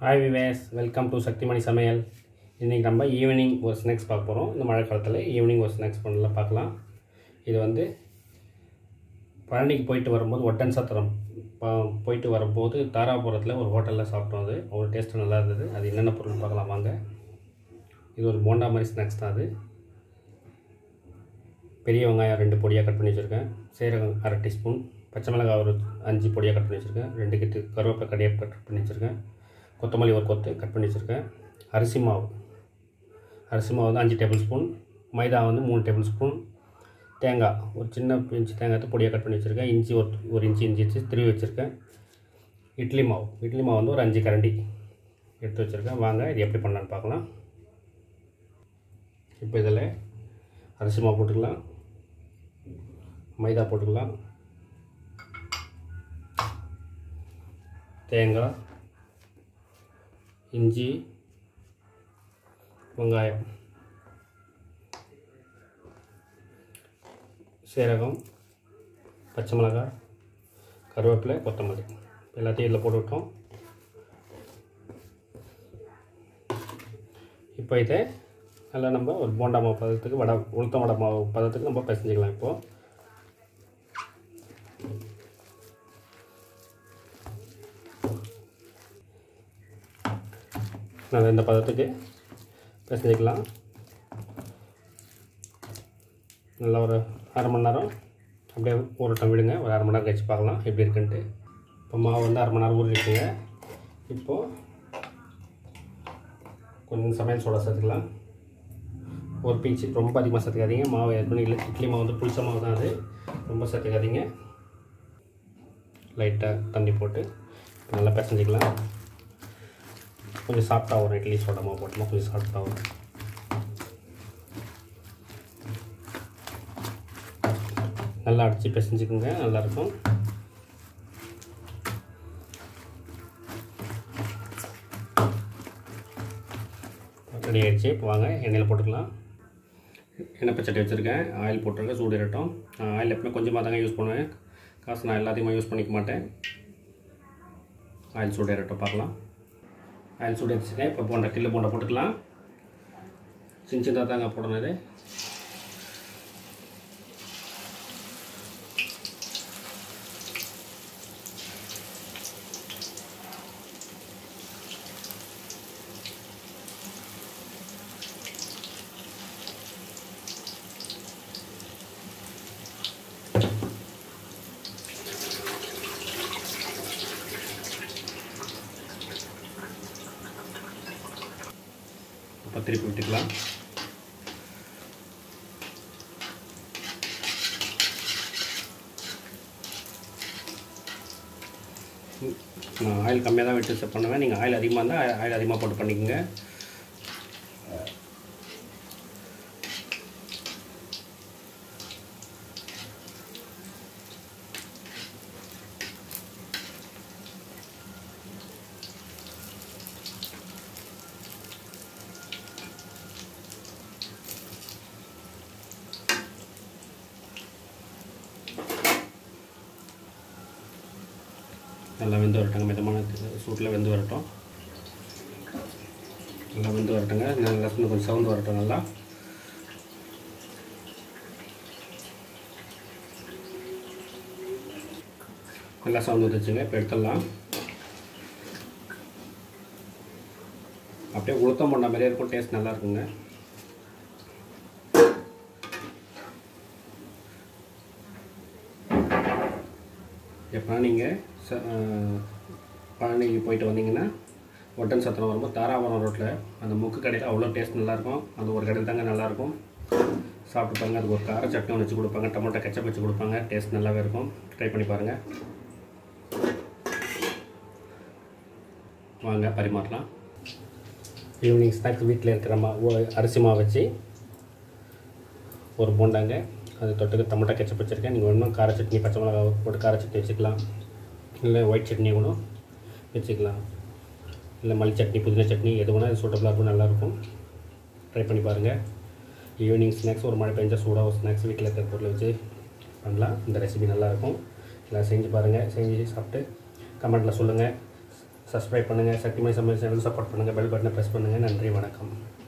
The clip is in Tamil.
ஹாய் விவேஸ் வெல்கம் டு சக்திமணி சமையல் இன்றைக்கி நம்ம ஈவினிங் ஒரு ஸ்நாக்ஸ் பார்க்க போகிறோம் இந்த மழை காலத்தில் ஈவினிங் ஒரு ஸ்நாக்ஸ் பண்ணலாம் பார்க்கலாம் இது வந்து பழனிக்கு போயிட்டு வரும்போது ஒட்டன் சத்திரம் ப- போயிட்டு வரும்போது தாராபுரத்தில் ஒரு ஹோட்டலில் சாப்பிட்டோம் அது ஒரு டேஸ்ட்டு நல்லா இருந்தது அது என்னென்ன பொருள் பார்க்கலாம் வாங்க இது ஒரு போண்டா மாதிரி ஸ்நாக்ஸ் தான் அது பெரிய வெங்காயம் ரெண்டு பொடியாக கட் பண்ணி வச்சுருக்கேன் சீரகம் அரை டீஸ்பூன் பச்சை மிளகாய் ஒரு அஞ்சு பொடியாக கட் பண்ணி வச்சுருக்கேன் ரெண்டு கட்டு கருவேப்பிலை கடியாக கட் பண்ணி வச்சுருக்கேன் கொத்தமல்லி ஒரு கொத்து கட் பண்ணி வச்சுருக்கேன் அரிசி மாவு அரிசி மாவு வந்து அஞ்சு டேபிள் ஸ்பூன் மைதா வந்து மூணு டேபிள் ஸ்பூன் தேங்காய் ஒரு சின்ன இன்ச்சு தேங்காய் எடுத்து பொடியாக கட் பண்ணி வச்சுருக்கேன் இஞ்சி ஒரு ஒரு இன்ச்சு இஞ்சி வச்சு திருவி வச்சுருக்கேன் இட்லி மாவு இட்லி மாவு வந்து ஒரு அஞ்சு கரண்டி எடுத்து வச்சுருக்கேன் வாங்க இது எப்படி பண்ணலான்னு பார்க்கலாம் இப்போ இதில் அரிசி மாவு போட்டுக்கலாம் மைதா போட்டுக்கலாம் தேங்காய் இஞ்சி வெங்காயம் சீரகம் பச்சை மிளகாய் கருவேப்பிலை கொத்தமல்லி எல்லாத்தையும் இதில் போட்டு விட்டோம் இப்போ இதை நல்லா நம்ம ஒரு போண்டா மாவு பதத்துக்கு வடை உளுத்தம் வடை மாவு பதத்துக்கு நம்ம பிசைஞ்சிக்கலாம் இப்போது நான் இந்த பதத்துக்கு பிசைஞ்சிக்கலாம் நல்லா ஒரு அரை மணி நேரம் அப்படியே ஊறட்டம் விடுங்க ஒரு அரை மணி நேரம் கழிச்சு பார்க்கலாம் எப்படி இருக்குன்ட்டு இப்போ மாவு வந்து அரை மணி நேரம் ஊறிட்டுங்க இப்போது கொஞ்சம் சமையல் சோடா சேர்த்துக்கலாம் ஒரு பீச்சு ரொம்ப அதிகமாக சேர்த்துக்காதீங்க மாவு ஏற்கனவே இல்லை இட்லி மாவு வந்து புளிச்ச மாவு தான் அது ரொம்ப சேர்த்துக்காதீங்க லைட்டாக தண்ணி போட்டு நல்லா பிசைஞ்சிக்கலாம் கொஞ்சம் சாஃப்டாக வரும் இட்லி சோடா மாவு போட்டோமா கொஞ்சம் சாஃப்டாக வரும் நல்லா அடித்து பிசைஞ்சுக்குங்க நல்லாயிருக்கும் ரெடி ஆகிடுச்சு இப்போ வாங்க எண்ணெயில் போட்டுக்கலாம் எண்ணெய் பச்சட்டி வச்சுருக்கேன் ஆயில் போட்டிருக்கேன் சூடு இருக்கட்டும் நான் ஆயில் எப்பவுமே கொஞ்சமாக தாங்க யூஸ் பண்ணுவேன் காசு நான் எல்லாத்தையுமே யூஸ் பண்ணிக்க மாட்டேன் ஆயில் சூடு இருக்கட்டும் பார்க்கலாம் ஆயில் சூடு வச்சுருக்கேன் இப்போ போண்டா கில்லு போண்டா போட்டுக்கலாம் சின்ன சின்னதாக தாங்க போடணும் இது இப்போ திருப்பி விட்டுக்கலாம் ம், நான் ஆயில் கம்மியாக தான் விட்டு செட் பண்ணுவேன் நீங்கள் ஆயில் அதிகமாக இருந்தால் ஆயில் அதிகமாக போட்டு பண்ணிக்கோங்க நல்லா வெந்து வரட்டுங்க மிதமான சூட்டில் வெந்து வரட்டும் நல்லா வெந்து வரட்டுங்க நல்லா இன்னும் கொஞ்சம் சவுண்டு வரட்டும் நல்லா நல்லா சவுண்டு வந்துச்சுங்க இப்போ எடுத்துடலாம் அப்படியே உளுத்தம் பண்ண மாதிரியே இருக்கும் டேஸ்ட் நல்லா இருக்குங்க எப்போ நீங்கள் ச பழனிக்கு போயிட்டு வந்தீங்கன்னா ஒட்டன் சத்திரம் வரும்போது தாராபுரம் ரோட்டில் அந்த முக்கு கடையில் அவ்வளோ டேஸ்ட் நல்லாயிருக்கும் அந்த ஒரு கடையில் தாங்க நல்லாயிருக்கும் சாப்பிட்டு பாருங்க அதுக்கு ஒரு கார சட்னி ஒன்று வச்சு கொடுப்பாங்க டொமேட்டோ கெச்சப் வச்சு கொடுப்பாங்க டேஸ்ட் நல்லாவே இருக்கும் ட்ரை பண்ணி பாருங்கள் வாங்க பரிமாறலாம் ஈவினிங் ஸ்நாக்ஸ் வீட்டில் இருக்கிற மா ஒ- அரிசி மாவு வச்சு ஒரு போண்டாங்க அது தொட்டுக்கு டொமேட்டோ கெச்சப் வச்சுருக்கேன் நீங்கள் வேணும்னா கார சட்னி பச்சை மிளகா போட்டு கார சட்னி வச்சுக்கலாம் இல்லை ஒயிட் சட்னி கூட வச்சுக்கலாம் இல்லை மல்லி சட்னி புதினா சட்னி எது வேணால் சூட்டபுளாக இருக்கும் நல்லாயிருக்கும் ட்ரை பண்ணி பாருங்கள் ஈவினிங் ஸ்நாக்ஸ் ஒரு மழை பெஞ்சா சூடாக ஒரு ஸ்நாக்ஸ் வீட்டில் இருக்கிற பொருளை வச்சு பண்ணலாம் இந்த ரெசிபி நல்லாயிருக்கும் எல்லாம் செஞ்சு பாருங்கள் செஞ்சு சாப்பிட்டு கமெண்ட்டில் சொல்லுங்கள் சப்ஸ்கிரைப் பண்ணுங்கள் சக்திமணி சமையல் சேனல் சப்போர்ட் பண்ணுங்கள் பெல் பட்டனை ப்ரெஸ் பண்ணுங்கள் நன்றி வணக்கம்